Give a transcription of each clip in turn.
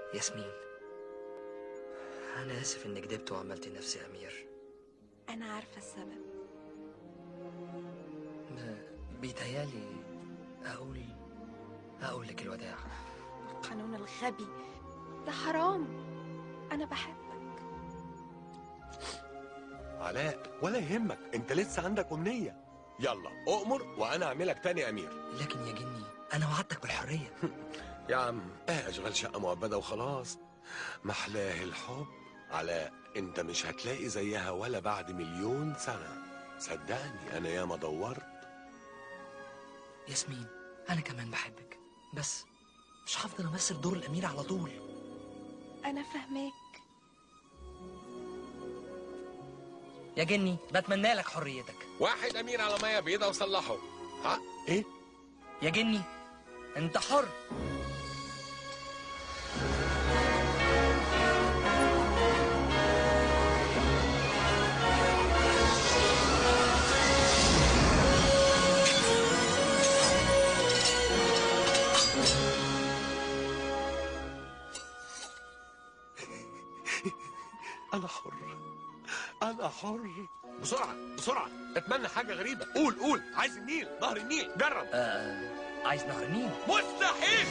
ياسمين أنا آسف إني كدبت وعملت نفسي أمير أنا عارفة السبب ب- بيتهيالي أقول أقول لك الوداع القانون الغبي ده حرام أنا بحبك علاء ولا يهمك انت لسه عندك امنيه يلا اؤمر وانا اعملك تاني امير لكن يا جني أنا وعدتك بالحرية يا عم اه اشغال شقه مؤبده وخلاص محلاه الحب علاء انت مش هتلاقي زيها ولا بعد مليون سنه صدقني انا ياما دورت ياسمين أنا كمان بحبك بس مش هفضل أمثل دور الأمير على طول أنا فاهماك يا جني بتمنى لك حريتك واحد امير على ميه بيضه وصلحه ها ايه يا جني أنت حر انا حر انا حر بسرعه بسرعه اتمنى حاجه غريبه قول قول عايز النيل ظهر النيل جرب آه عايز نهر النيل مستحيل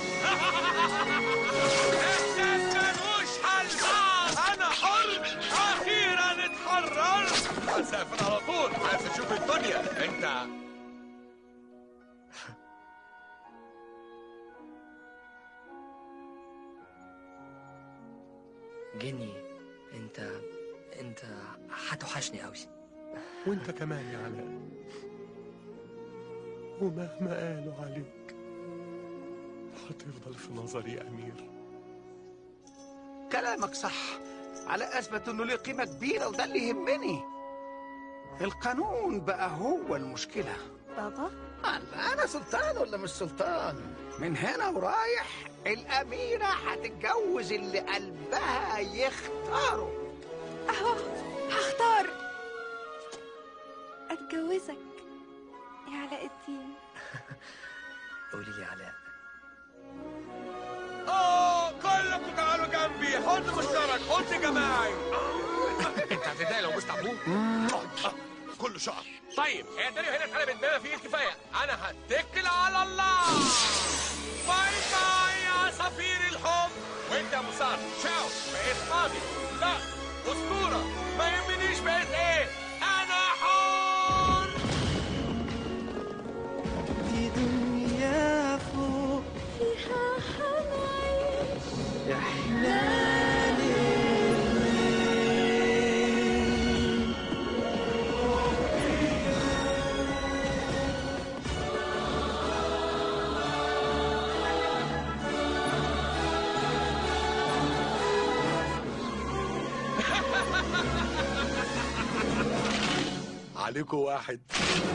احساس ملوش حل انا حر اخيرا اتحررت هسافر على طول عايز اشوف الدنيا انت جني أنت أنت هتوحشني قوي وانت كمان يا علاء ومهما قالوا عليك هتفضل في نظري امير كلامك صح على اثبت انه له قيمه كبيره وده اللي يهمني القانون بقى هو المشكله بابا أنا أنا سلطان ولا مش سلطان؟ من هنا ورايح الأميرة هتتجوز اللي قلبها يختاره أهو هختار أتجوزك يا علاء الدين قولي لي علاء اوه كلكم تعالوا جنبي حط مشترك حط جماعي انت هتتضايق لو بوست ابوك كله شقر طيب اعترف هنا اتقلبت بما فيه الكفايه انا هتكل على الله باي باي يا سفير الحب وانت يا مصار شاو بقيت فاضي لا اسطوره ما يهمنيش بقيت ايه انا حر دي دنيا فوق فيها حنعيش يا حلال الليل عليكم واحد